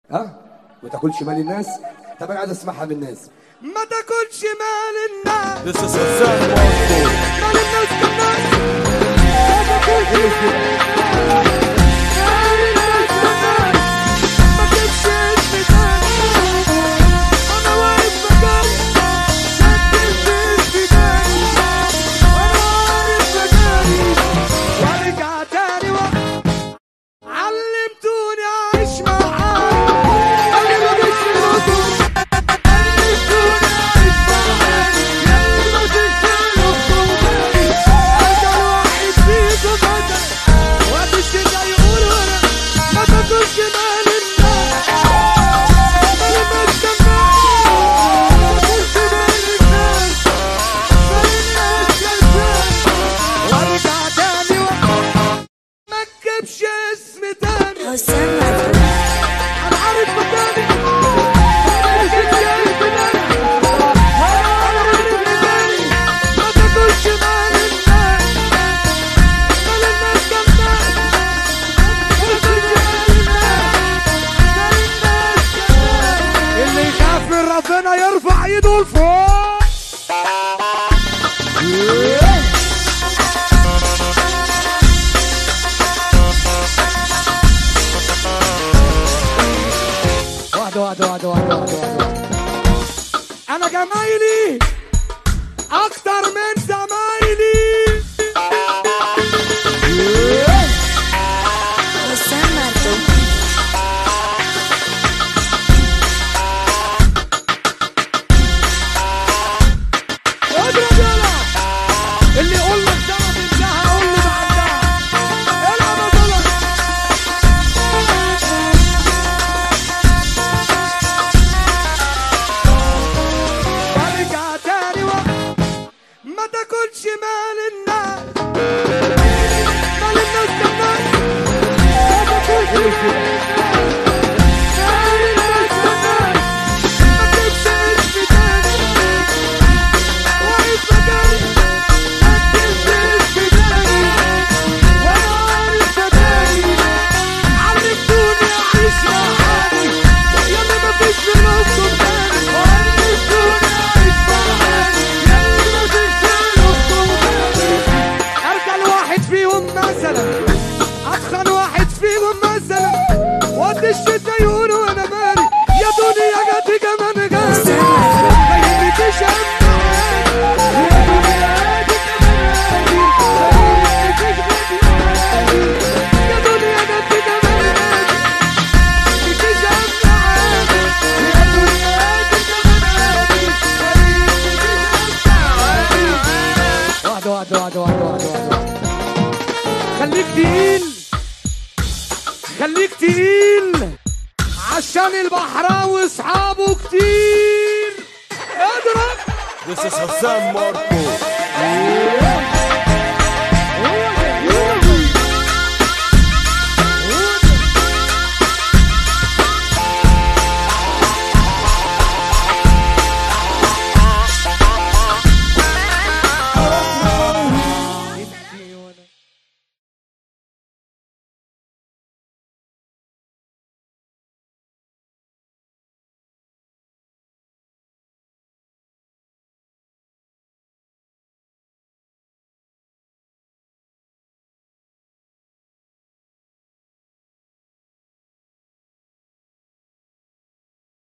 ها ما تاكلش مال الناس طب انا عايز اسمعها من الناس ما تاكلش مال الناس This is Hassan Marco. مال الناس كمان ما تاكلش مال الناس كمان ما تجيبش اسمي تاني انا واقف مكاني سجلت اسمي تاني وانا واقف مكاني وارجع تاني وقت علمتوني اعيش معاك انا ما جيتش الوصول علمتوني اعيش معاك يا ما تشتغلوا بصوتي انا واحد فيكم بدل وقت الشتا يقولوا انا ما تاكلش مال الناس مال الناس كمان ما تاكلش مال الناس مال الناس كمان وارجع تاني وقت ما تجيبش اسمي تاني حسام مركو انا عارف مكاني ما تجيبش اسمي تاني انا عارف مكاني ما تاكلش مال الناس مال الناس كمان ما تاكلش مال الناس مال الناس كمان اللي يخاف من ربنا يرفع ايده لفوق واحدة واحدة واحدة واحدة واحدة واحدة أنا جمايلي أكتر من زمايلي حسام مركو اضرب يلا اللي يقول لك ده انتهى قول لي بعدها العب يا طلع وارجع تاني وقت ما تاكلش مال الناس مال الناس كمان ما تاكلش مال الناس كمان ما تجيبش اسمي تاني واقف مكاني ما تجيبش اسمي تاني وانا عارف مكاني علمتوني اعيش معاني يلا ما فيش في نصكم تاني علمتوني اعيش معاني يلا ما فيش في نصكم تاني ارجل واحد فيهم مثلا اتخن واحد فيهم مثلا وقت الشتا يقولوا انا مالي يا دنيا جاتي كمان جاتي ما يهمكيش اهم حاجه يا دنيا جاتي كمان جاتي ما يهمكيش غيري يا دنيا جاتي كمان جاتي ما يهمكيش اهم حاجه يا دنيا جاتي كمان جاتي ما يهمكيش اهم حاجه واحده واحده واحده واحده واحده واحده خليك تقيل خليك تقيل عشان البحراوي اصحابه كتير اضرب This is Hassan Marco.